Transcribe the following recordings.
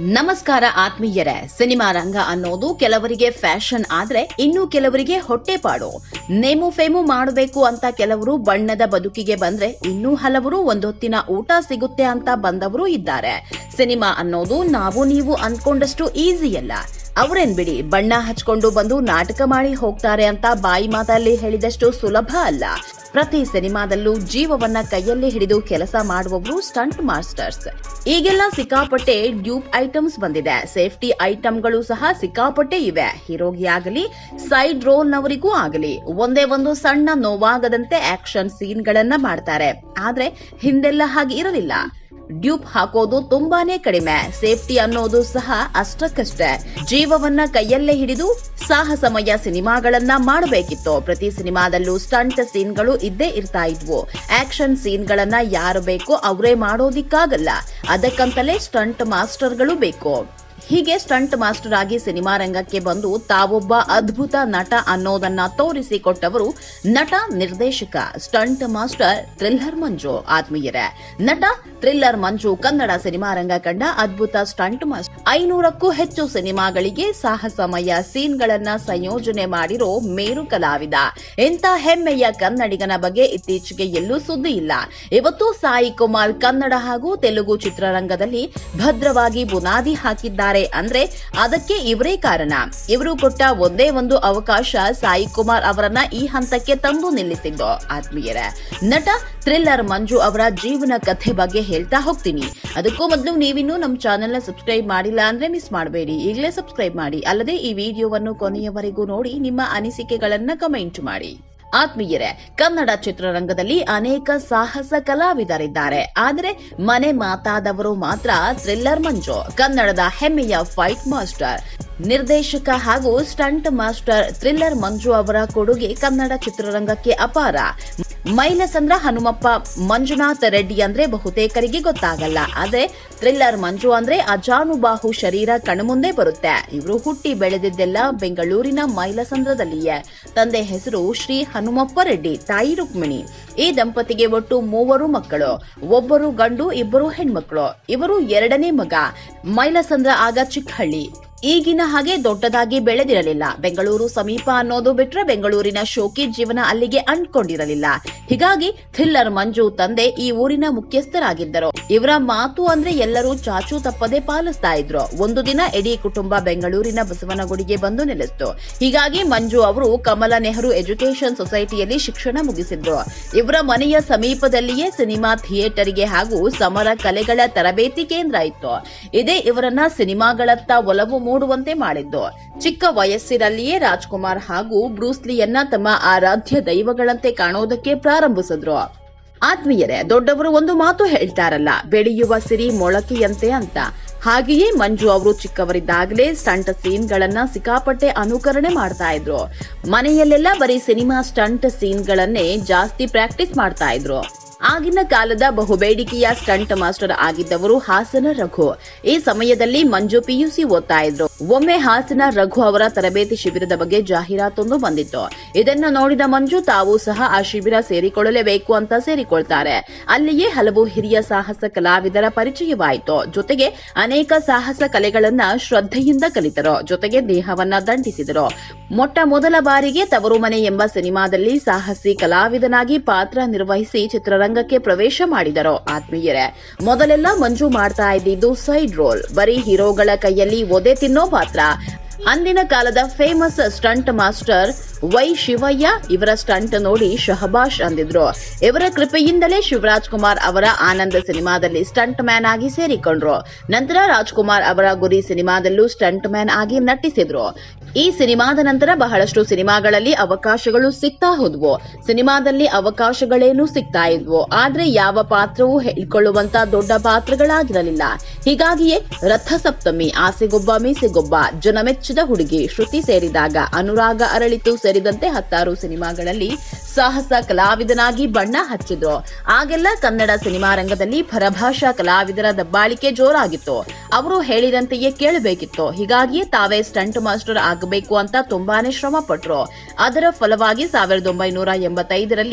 ನಮಸ್ಕಾರ ಆತ್ಮೀಯರೇ ಸಿನಿಮಾ ರಂಗ ಅನ್ನೋದು ಕೆಲವರಿಗೆ ಫ್ಯಾಷನ್ ಆದ್ರೆ ಇನ್ನು ಕೆಲವರಿಗೆ ಹೊಟ್ಟೆಪಾಡು ನೇಮು ಫೇಮು ಮಾಡಬೇಕು ಅಂತ ಕೆಲವರು ಬಣ್ಣದ ಬದುಕಿಗೆ ಬಂದ್ರೆ ಇನ್ನೂ ಹಲವರು ಒಂದೊತ್ತಿನ ಊಟ ಸಿಗುತ್ತೆ ಅಂತ ಬಂದವರು ಇದ್ದಾರೆ ಸಿನಿಮಾ ಅನ್ನೋದು ನಾವು ನೀವು ಅಂದ್ಕೊಂಡಷ್ಟು ಈಸಿ ಅಲ್ಲ ಅವರೇನ್ ಬಿಡಿ ಬಣ್ಣ ಹಚ್ಕೊಂಡು ಬಂದು ನಾಟಕ ಮಾಡಿ ಹೋಗ್ತಾರೆ ಅಂತ ಬಾಯಿ ಮಾತಲ್ಲಿ ಹೇಳಿದಷ್ಟು ಸುಲಭ ಅಲ್ಲ ಪ್ರತಿ ಸಿನಿಮಾದಲ್ಲೂ ಜೀವವನ್ನ ಕೈಯಲ್ಲಿ ಹಿಡಿದು ಕೆಲಸ ಮಾಡುವವರು ಸ್ಟಂಟ್ ಮಾಸ್ಟರ್ಸ್ ಈಗೆಲ್ಲ ಸಿಕ್ಕಾಪಟ್ಟೆ ಡ್ಯೂಪ್ ಐಟಮ್ಸ್ ಬಂದಿದೆ ಸೇಫ್ಟಿ ಐಟಮ್ಗಳು ಸಹ ಸಿಕ್ಕಾಪಟ್ಟೆ ಇವೆ ಹೀರೋಗಿ ಆಗಲಿ ಸೈಡ್ ರೋಲ್ನವರಿಗೂ ಆಗಲಿ ಒಂದೇ ಒಂದು ಸಣ್ಣ ನೋವಾಗದಂತೆ ಆಕ್ಷನ್ ಸೀನ್ಗಳನ್ನ ಮಾಡ್ತಾರೆ ಆದ್ರೆ ಹಿಂದೆಲ್ಲ ಹಾಗೆ ಇರಲಿಲ್ಲ ಡ್ಯೂಪ್ ಹಾಕೋದು ತುಂಬಾನೇ ಕಡಿಮೆ ಸೇಫ್ಟಿ ಅನ್ನೋದು ಸಹ ಅಷ್ಟಕ್ಕಷ್ಟೇ ಜೀವವನ್ನ ಕೈಯಲ್ಲೇ ಹಿಡಿದು ಸಾಹಸಮಯ ಸಿನಿಮಾಗಳನ್ನ ಮಾಡಬೇಕಿತ್ತು ಪ್ರತಿ ಸಿನಿಮಾದಲ್ಲೂ ಸ್ಟಂಟ್ ಸೀನ್ಗಳು ಇದ್ದೇ ಇರ್ತಾ ಇದ್ವು ಆಕ್ಷನ್ ಸೀನ್ಗಳನ್ನ ಯಾರು ಬೇಕೋ ಅವರೇ ಮಾಡೋದಿಕ್ಕಾಗಲ್ಲ ಅದಕ್ಕಂತಲೇ ಸ್ಟಂಟ್ ಮಾಸ್ಟರ್ಗಳು ಬೇಕು ಹೀಗೆ ಸ್ಟಂಟ್ ಮಾಸ್ಟರ್ ಆಗಿ ಸಿನಿಮಾ ರಂಗಕ್ಕೆ ಬಂದು ತಾವೊಬ್ಬ ಅದ್ಭುತ ನಟ ಅನ್ನೋದನ್ನ ತೋರಿಸಿಕೊಟ್ಟವರು ನಟ ನಿರ್ದೇಶಕ ಸ್ಟಂಟ್ ಮಾಸ್ಟರ್ ಥ್ರಿಲ್ಲರ್ ಮಂಜು ಆತ್ಮೀಯರೇ ನಟ ಥ್ರಿಲ್ಲರ್ ಮಂಜು ಕನ್ನಡ ಸಿನಿಮಾ ರಂಗ ಕಂಡ ಅದ್ಭುತ ಸ್ಟಂಟ್ ಮಾಸ್ಟರ್ ಐನೂರಕ್ಕೂ ಹೆಚ್ಚು ಸಿನಿಮಾಗಳಿಗೆ ಸಾಹಸಮಯ ಸೀನ್ಗಳನ್ನ ಸಂಯೋಜನೆ ಮಾಡಿರೋ ಮೇರು ಕಲಾವಿದ ಎಂತ ಹೆಮ್ಮೆಯ ಕನ್ನಡಿಗನ ಬಗ್ಗೆ ಇತ್ತೀಚೆಗೆ ಎಲ್ಲೂ ಸುದ್ದಿ ಇಲ್ಲ ಇವತ್ತು ಸಾಯಿ ಕುಮಾರ್ ಕನ್ನಡ ಹಾಗೂ ತೆಲುಗು ಚಿತ್ರರಂಗದಲ್ಲಿ ಭದ್ರವಾಗಿ ಬುನಾದಿ ಹಾಕಿದ್ದಾರೆ ಅಂದ್ರೆ ಅದಕ್ಕೆ ಇವರೇ ಕಾರಣ ಇವರು ಕೊಟ್ಟ ಒಂದೇ ಒಂದು ಅವಕಾಶ ಸಾಯಿ ಕುಮಾರ್ ಅವರನ್ನ ಈ ಹಂತಕ್ಕೆ ತಂದು ನಿಲ್ಲಿಸಿದ್ದು ಆತ್ಮೀಯರೇ ನಟ ಥ್ರಿಲ್ಲರ್ ಮಂಜು ಅವರ ಜೀವನ ಕಥೆ ಬಗ್ಗೆ ಹೇಳ್ತಾ ಹೋಗ್ತೀನಿ ಅದಕ್ಕೂ ಮೊದಲು ನೀವಿನ್ನೂ ನಮ್ಮ ಚಾನೆಲ್ ನ ಸಬ್ಸ್ಕ್ರೈಬ್ ಮಾಡಿಲ್ಲ ಅಂದ್ರೆ ಮಿಸ್ ಮಾಡಬೇಡಿ ಈಗಲೇ ಸಬ್ಸ್ಕ್ರೈಬ್ ಮಾಡಿ ಅಲ್ಲದೆ ಈ ವಿಡಿಯೋವನ್ನು ಕೊನೆಯವರೆಗೂ ನೋಡಿ ನಿಮ್ಮ ಅನಿಸಿಕೆಗಳನ್ನ ಕಮೆಂಟ್ ಮಾಡಿ ಆತ್ಮೀಯರೇ ಕನ್ನಡ ಚಿತ್ರರಂಗದಲ್ಲಿ ಅನೇಕ ಸಾಹಸ ಕಲಾವಿದರಿದ್ದಾರೆ ಆದರೆ ಮನೆ ಮಾತಾದವರು ಮಾತ್ರ ಥ್ರಿಲ್ಲರ್ ಮಂಜು ಕನ್ನಡದ ಹೆಮ್ಮೆಯ ಫೈಟ್ ಮಾಸ್ಟರ್ ನಿರ್ದೇಶಕ ಹಾಗೂ ಸ್ಟಂಟ್ ಮಾಸ್ಟರ್ ಥ್ರಿಲ್ಲರ್ ಮಂಜು ಅವರ ಕೊಡುಗೆ ಕನ್ನಡ ಚಿತ್ರರಂಗಕ್ಕೆ ಅಪಾರ ಮೈಲಸಂದ್ರ ಹನುಮಪ್ಪ ಮಂಜುನಾಥ್ ರೆಡ್ಡಿ ಅಂದ್ರೆ ಬಹುತೇಕರಿಗೆ ಗೊತ್ತಾಗಲ್ಲ ಆದ್ರೆ ಥ್ರಿಲ್ಲರ್ ಮಂಜು ಅಂದ್ರೆ ಅಜಾನುಬಾಹು ಶರೀರ ಕಣ್ಮುಂದೆ ಬರುತ್ತೆ ಇವರು ಹುಟ್ಟಿ ಬೆಳೆದಿದ್ದೆಲ್ಲ ಬೆಂಗಳೂರಿನ ಮೈಲಸಂದ್ರದಲ್ಲಿಯೇ ತಂದೆ ಹೆಸರು ಶ್ರೀ ಹನುಮಪ್ಪ ರೆಡ್ಡಿ ತಾಯಿ ರುಕ್ಮಿಣಿ ಈ ದಂಪತಿಗೆ ಒಟ್ಟು ಮೂವರು ಮಕ್ಕಳು ಒಬ್ಬರು ಗಂಡು ಇಬ್ಬರು ಹೆಣ್ಮಕ್ಳು ಇವರು ಎರಡನೇ ಮಗ ಮೈಲಸಂದ್ರ ಆಗ ಚಿಕ್ಕಹಳ್ಳಿ ಈಗಿನ ಹಾಗೆ ದೊಡ್ಡದಾಗಿ ಬೆಳೆದಿರಲಿಲ್ಲ ಬೆಂಗಳೂರು ಸಮೀಪ ಅನ್ನೋದು ಬಿಟ್ರೆ ಬೆಂಗಳೂರಿನ ಶೋಕಿ ಜೀವನ ಅಲ್ಲಿಗೆ ಅಂಟ್ಕೊಂಡಿರಲಿಲ್ಲ ಹೀಗಾಗಿ ಥ್ರಿಲ್ಲರ್ ಮಂಜು ತಂದೆ ಈ ಊರಿನ ಮುಖ್ಯಸ್ಥರಾಗಿದ್ದರು ಇವರ ಮಾತು ಅಂದ್ರೆ ಎಲ್ಲರೂ ಚಾಚು ತಪ್ಪದೆ ಪಾಲಿಸ್ತಾ ಇದ್ರು ಒಂದು ದಿನ ಇಡೀ ಕುಟುಂಬ ಬೆಂಗಳೂರಿನ ಬಸವನಗುಡಿಗೆ ಬಂದು ನೆಲೆಸಿತು ಹೀಗಾಗಿ ಮಂಜು ಅವರು ಕಮಲ ನೆಹರು ಎಜುಕೇಶನ್ ಸೊಸೈಟಿಯಲ್ಲಿ ಶಿಕ್ಷಣ ಮುಗಿಸಿದ್ರು ಇವರ ಮನೆಯ ಸಮೀಪದಲ್ಲಿಯೇ ಸಿನಿಮಾ ಥಿಯೇಟರ್ಗೆ ಹಾಗೂ ಸಮರ ಕಲೆಗಳ ತರಬೇತಿ ಕೇಂದ್ರ ಇತ್ತು ಇದೇ ಇವರನ್ನ ಸಿನಿಮಾಗಳತ್ತ ಒಲವು ಮೂಡುವಂತೆ ಮಾಡಿದ್ದು ಚಿಕ್ಕ ವಯಸ್ಸಿನಲ್ಲಿಯೇ ರಾಜ್ಕುಮಾರ್ ಹಾಗೂ ಬ್ರೂಸ್ಲಿಯನ್ನ ತಮ್ಮ ಆರಾಧ್ಯ ದೈವಗಳಂತೆ ಕಾಣೋದಕ್ಕೆ ಪ್ರಾರಂಭಿಸಿದ್ರು ಆತ್ಮೀಯರೇ ದೊಡ್ಡವರು ಒಂದು ಮಾತು ಹೇಳ್ತಾರಲ್ಲ ಬೆಳೆಯುವ ಸಿರಿ ಮೊಳಕೆಯಂತೆ ಅಂತ ಹಾಗೆಯೇ ಮಂಜು ಅವರು ಚಿಕ್ಕವರಿದ್ದಾಗಲೇ ಸ್ಟಂಟ್ ಸೀನ್ಗಳನ್ನ ಸಿಕ್ಕಾಪಟ್ಟೆ ಅನುಕರಣೆ ಮಾಡ್ತಾ ಇದ್ರು ಮನೆಯಲ್ಲೆಲ್ಲ ಬರೀ ಸಿನಿಮಾ ಸ್ಟಂಟ್ ಸೀನ್ಗಳನ್ನೇ ಜಾಸ್ತಿ ಪ್ರಾಕ್ಟೀಸ್ ಮಾಡ್ತಾ ಇದ್ರು ಆಗಿನ ಕಾಲದ ಬಹುಬೇಡಿಕೆಯ ಸ್ಟಂಟ್ ಮಾಸ್ಟರ್ ಆಗಿದ್ದವರು ಹಾಸನ ರಘು ಈ ಸಮಯದಲ್ಲಿ ಮಂಜು ಪಿಯುಸಿ ಓದ್ತಾ ಇದ್ರು ಒಮ್ಮೆ ಹಾಸನ ರಘು ಅವರ ತರಬೇತಿ ಶಿಬಿರದ ಬಗ್ಗೆ ಜಾಹೀರಾತೊಂದು ಬಂದಿತ್ತು ಇದನ್ನ ನೋಡಿದ ಮಂಜು ತಾವು ಸಹ ಆ ಶಿಬಿರ ಸೇರಿಕೊಳ್ಳಲೇಬೇಕು ಅಂತ ಸೇರಿಕೊಳ್ತಾರೆ ಅಲ್ಲಿಯೇ ಹಲವು ಹಿರಿಯ ಸಾಹಸ ಕಲಾವಿದರ ಪರಿಚಯವಾಯಿತು ಜೊತೆಗೆ ಅನೇಕ ಸಾಹಸ ಕಲೆಗಳನ್ನ ಶ್ರದ್ಧೆಯಿಂದ ಕಲಿತರು ಜೊತೆಗೆ ದೇಹವನ್ನ ದಂಡಿಸಿದರು ಮೊಟ್ಟ ಮೊದಲ ಬಾರಿಗೆ ತವರು ಮನೆ ಎಂಬ ಸಿನಿಮಾದಲ್ಲಿ ಸಾಹಸಿ ಕಲಾವಿದನಾಗಿ ಪಾತ್ರ ನಿರ್ವಹಿಸಿ ಚಿತ್ರರಂಗಕ್ಕೆ ಪ್ರವೇಶ ಮಾಡಿದರು ಆತ್ಮೀಯರೇ ಮೊದಲೆಲ್ಲ ಮಂಜು ಮಾಡ್ತಾ ಇದ್ದಿದ್ದು ಸೈಡ್ ರೋಲ್ ಬರೀ ಹೀರೋಗಳ ಕೈಯಲ್ಲಿ ಒದೆ ತಿನ್ನೋ ಪಾತ್ರ ಅಂದಿನ ಕಾಲದ famous stunt master Y Shivayya ಇವರ ಸ್ಟಂಟ್ ನೋಡಿ ಶಹಬಾಷ್ ಅಂದಿದ್ರು ಇವರ ಕೃಪೆಯಿಂದಲೇ ಶಿವರಾಜ್ ಕುಮಾರ್ ಅವರ ಆನಂದ ಸಿನಿಮಾದಲ್ಲಿ ಸ್ಟಂಟ್ ಮ್ಯಾನ್ ಆಗಿ ಸೇರಿಕೊಂಡ್ರು ನಂತರ ರಾಜ್ಕುಮಾರ್ ಅವರ ಗುರಿ ಸಿನಿಮಾದಲ್ಲೂ ಸ್ಟಂಟ್ ಮ್ಯಾನ್ ಆಗಿ ನಟಿಸಿದ್ರು ಈ ಸಿನಿಮಾದ ನಂತರ ಬಹಳಷ್ಟು ಸಿನಿಮಾಗಳಲ್ಲಿ ಅವಕಾಶಗಳು ಸಿಗ್ತಾ ಹೋದ್ವು ಸಿನಿಮಾದಲ್ಲಿ ಅವಕಾಶಗಳೇನು ಸಿಗ್ತಾ ಇದ್ವು ಆದ್ರೆ ಯಾವ ಪಾತ್ರವೂ ಹೇಳ್ಕೊಳ್ಳುವಂತ ದೊಡ್ಡ ಪಾತ್ರಗಳಾಗಿರಲಿಲ್ಲ ಹೀಗಾಗಿಯೇ ರಥಸಪ್ತಮಿ ಆಸೆಗೊಬ್ಬ ಮೀಸೆಗೊಬ್ಬ ಜನಮೆಚ್ಚಿದ ಹುಡುಗಿ ಶ್ರುತಿ ಸೇರಿದಾಗ ಅನುರಾಗ ಅರಳಿತು ಸೇರಿದಂತೆ ಹತ್ತಾರು ಸಿನಿಮಾಗಳಲ್ಲಿ ಸಾಹಸ ಕಲಾವಿದನಾಗಿ ಬಣ್ಣ ಹಚ್ಚಿದ್ರು ಆಗೆಲ್ಲ ಕನ್ನಡ ಸಿನಿಮಾ ರಂಗದಲ್ಲಿ ಪರಭಾಷಾ ಕಲಾವಿದರ ದಬ್ಬಾಳಿಕೆ ಜೋರಾಗಿತ್ತು ಅವರು ಹೇಳಿದಂತೆಯೇ ಕೇಳಬೇಕಿತ್ತು ಹೀಗಾಗಿಯೇ ತಾವೇ ಸ್ಟಂಟ್ ಮಾಸ್ಟರ್ ಆಗಬೇಕು ಅಂತ ತುಂಬಾನೇ ಶ್ರಮ ಪಟ್ರು ಅದರ ಫಲವಾಗಿ ಸಾವಿರದ ಒಂಬೈನೂರ ಎಂಬತ್ತೈದರಲ್ಲಿ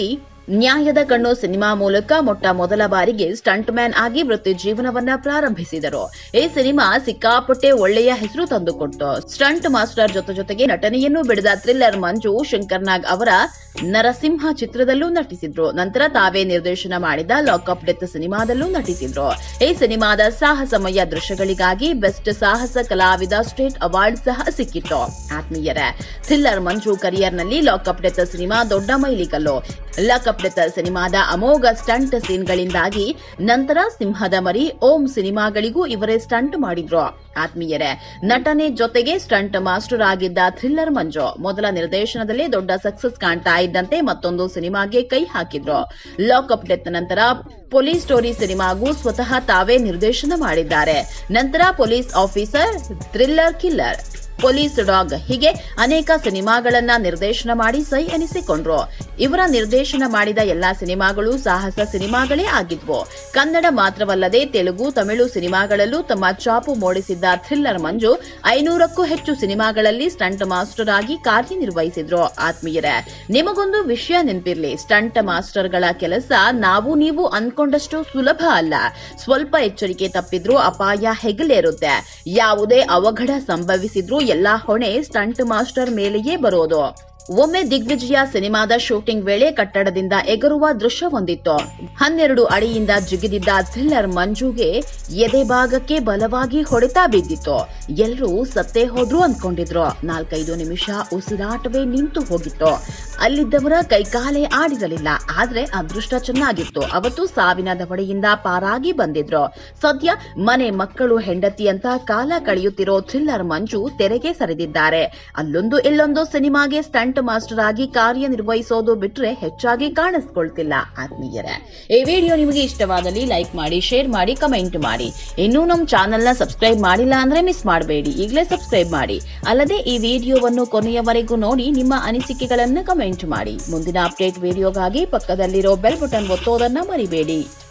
ನ್ಯಾಯದ ಕಣ್ಣು ಸಿನಿಮಾ ಮೂಲಕ ಮೊಟ್ಟ ಮೊದಲ ಬಾರಿಗೆ ಸ್ಟಂಟ್ ಮ್ಯಾನ್ ಆಗಿ ವೃತ್ತಿ ಜೀವನವನ್ನ ಪ್ರಾರಂಭಿಸಿದರು ಈ ಸಿನಿಮಾ ಸಿಕ್ಕಾಪಟ್ಟೆ ಒಳ್ಳೆಯ ಹೆಸರು ತಂದುಕೊಟ್ಟು ಸ್ಟಂಟ್ ಮಾಸ್ಟರ್ ಜೊತೆ ಜೊತೆಗೆ ನಟನೆಯನ್ನು ಬಿಡಿದ ಥ್ರಿಲ್ಲರ್ ಮಂಜು ಶಂಕರ್ನಾಗ್ ಅವರ ನರಸಿಂಹ ಚಿತ್ರದಲ್ಲೂ ನಟಿಸಿದ್ರು ನಂತರ ತಾವೇ ನಿರ್ದೇಶನ ಮಾಡಿದ ಲಾಕಪ್ ಡೆತ್ ಸಿನಿಮಾದಲ್ಲೂ ನಟಿಸಿದ್ರು ಈ ಸಿನಿಮಾದ ಸಾಹಸಮಯ ದೃಶ್ಯಗಳಿಗಾಗಿ ಬೆಸ್ಟ್ ಸಾಹಸ ಕಲಾವಿದ ಸ್ಟೇಟ್ ಅವಾರ್ಡ್ ಸಹ ಸಿಕ್ಕಿತ್ತು ಆತ್ಮೀಯರೇ ಥ್ರಿಲ್ಲರ್ ಮಂಜು ಕರಿಯರ್ನಲ್ಲಿ ಲಾಕಪ್ ಡೆತ್ ಸಿನಿಮಾ ದೊಡ್ಡ ಮೈಲಿಗಲ್ಲು ಲಾಕಪ್ ಡೆತ್ ಸಿನಿಮಾದ ಅಮೋಘ ಸ್ಟಂಟ್ ಸೀನ್ಗಳಿಂದಾಗಿ ನಂತರ ಸಿಂಹದ ಮರಿ ಓಂ ಸಿನಿಮಾಗಳಿಗೂ ಇವರೇ ಸ್ಟಂಟ್ ಮಾಡಿದ್ರು ಆತ್ಮೀಯರೇ ನಟನೆ ಜೊತೆಗೆ ಸ್ಟಂಟ್ ಮಾಸ್ಟರ್ ಆಗಿದ್ದ ಥ್ರಿಲ್ಲರ್ ಮಂಜು ಮೊದಲ ನಿರ್ದೇಶನದಲ್ಲಿ ದೊಡ್ಡ ಸಕ್ಸಸ್ ಕಾಣ್ತಾ ಇದ್ದಂತೆ ಮತ್ತೊಂದು ಸಿನಿಮಾಗೆ ಕೈ ಹಾಕಿದ್ರು ಲಾಕಪ್ ಡೆತ್ ನಂತರ ಪೊಲೀಸ್ ಸ್ಟೋರಿ ಸಿನಿಮಾಗೂ ಸ್ವತಃ ತಾವೇ ನಿರ್ದೇಶನ ಮಾಡಿದ್ದಾರೆ ನಂತರ police officer thriller killer police dog ಹೀಗೆ ಅನೇಕ ಸಿನಿಮಾಗಳನ್ನ ನಿರ್ದೇಶನ ಮಾಡಿ ಸೈ ಎನಿಸಿಕೊಂಡ್ರು ಇವರ ನಿರ್ದೇಶನ ಮಾಡಿದ ಎಲ್ಲಾ ಸಿನಿಮಾಗಳು ಸಾಹಸ ಸಿನಿಮಾಗಳೇ ಆಗಿದ್ವು ಕನ್ನಡ ಮಾತ್ರವಲ್ಲದೆ ತೆಲುಗು ತಮಿಳು ಸಿನಿಮಾಗಳಲ್ಲೂ ತಮ್ಮ ಚಾಪು ಮೂಡಿಸಿದ್ದ ಥ್ರಿಲ್ಲರ್ ಮಂಜು ಐನೂರಕ್ಕೂ ಹೆಚ್ಚು ಸಿನಿಮಾಗಳಲ್ಲಿ ಸ್ಟಂಟ್ ಮಾಸ್ಟರ್ ಆಗಿ ಕಾರ್ಯನಿರ್ವಹಿಸಿದ್ರು ಆತ್ಮೀಯರೇ ನಿಮಗೊಂದು ವಿಷಯ ನೆನಪಿರ್ಲಿ ಸ್ಟಂಟ್ ಮಾಸ್ಟರ್ಗಳ ಕೆಲಸ ನಾವು ನೀವು ಅನ್ಕೊಂಡಷ್ಟು ಸುಲಭ ಅಲ್ಲ ಸ್ವಲ್ಪ ಎಚ್ಚರಿಕೆ ತಪ್ಪಿದ್ರೂ ಅಪಾಯ ಹೆಗಲೇರುತ್ತೆ ಯಾವುದೇ ಅವಘಡ ಸಂಭವಿಸಿದ್ರೂ ಎಲ್ಲಾ ಹೊಣೆ ಸ್ಟಂಟ್ ಮಾಸ್ಟರ್ ಮೇಲೆಯೇ ಬರೋದು ಒಮ್ಮೆ ದಿಗ್ವಿಜಯ ಸಿನಿಮಾದ ಶೂಟಿಂಗ್ ವೇಳೆ ಕಟ್ಟಡದಿಂದ ಎಗರುವ ದೃಶ್ಯವೊಂದಿತ್ತು ಹನ್ನೆರಡು ಅಡಿಯಿಂದ ಜಿಗಿದಿದ್ದ ಥ್ರಿಲ್ಲರ್ ಮಂಜುಗೆ ಎದೆ ಭಾಗಕ್ಕೆ ಬಲವಾಗಿ ಹೊಡೆತ ಬಿದ್ದಿತ್ತು ಎಲ್ಲರೂ ಸತ್ತೇ ಹೋದ್ರು ಅನ್ಕೊಂಡಿದ್ರು ನಾಲ್ಕೈದು ನಿಮಿಷ ಉಸಿರಾಟವೇ ನಿಂತು ಹೋಗಿತ್ತು ಅಲ್ಲಿದ್ದವರ ಕೈಕಾಲೇ ಆಡಿರಲಿಲ್ಲ ಆದ್ರೆ ಅದೃಷ್ಟ ಚೆನ್ನಾಗಿತ್ತು ಅವತ್ತು ಸಾವಿನ ದವಡೆಯಿಂದ ಪಾರಾಗಿ ಬಂದಿದ್ರು ಸದ್ಯ ಮನೆ ಮಕ್ಕಳು ಹೆಂಡತಿ ಅಂತ ಕಾಲ ಕಳೆಯುತ್ತಿರೋ ಥ್ರಿಲ್ಲರ್ ಮಂಜು ತೆರೆಗೆ ಸರಿದಿದ್ದಾರೆ ಅಲ್ಲೊಂದು ಇಲ್ಲೊಂದು ಸಿನಿಮಾಗೆ ಸ್ಟಂಟ್ ಮಾಸ್ಟರ್ ಆಗಿ ಕಾರ್ಯನಿರ್ವಹಿಸೋದು ಬಿಟ್ರೆ ಹೆಚ್ಚಾಗಿ ಕಾಣಿಸ್ಕೊಳ್ತಿಲ್ಲ ಆತ್ಮೀಯರೇ ಈ ವಿಡಿಯೋ ನಿಮಗೆ ಇಷ್ಟವಾದಲ್ಲಿ ಲೈಕ್ ಮಾಡಿ ಶೇರ್ ಮಾಡಿ ಕಮೆಂಟ್ ಮಾಡಿ ಇನ್ನೂ ನಮ್ಮ ಚಾನೆಲ್ ನ ಸಬ್ಸ್ಕ್ರೈಬ್ ಮಾಡಿಲ್ಲ ಅಂದ್ರೆ ಮಿಸ್ ಮಾಡಬೇಡಿ ಈಗಲೇ ಸಬ್ಸ್ಕ್ರೈಬ್ ಮಾಡಿ ಅಲ್ಲದೆ ಈ ವಿಡಿಯೋವನ್ನು ಕೊನೆಯವರೆಗೂ ನೋಡಿ ನಿಮ್ಮ ಅನಿಸಿಕೆಗಳನ್ನು ಕಮೆಂಟ್ ಮಾಡಿ ಮುಂದಿನ ಅಪ್ಡೇಟ್ ವಿಡಿಯೋಗಾಗಿ ಪಕ್ಕದಲ್ಲಿರೋ ಬೆಲ್ ಬಟನ್ ಒತ್ತೋದನ್ನ ಮರಿಬೇಡಿ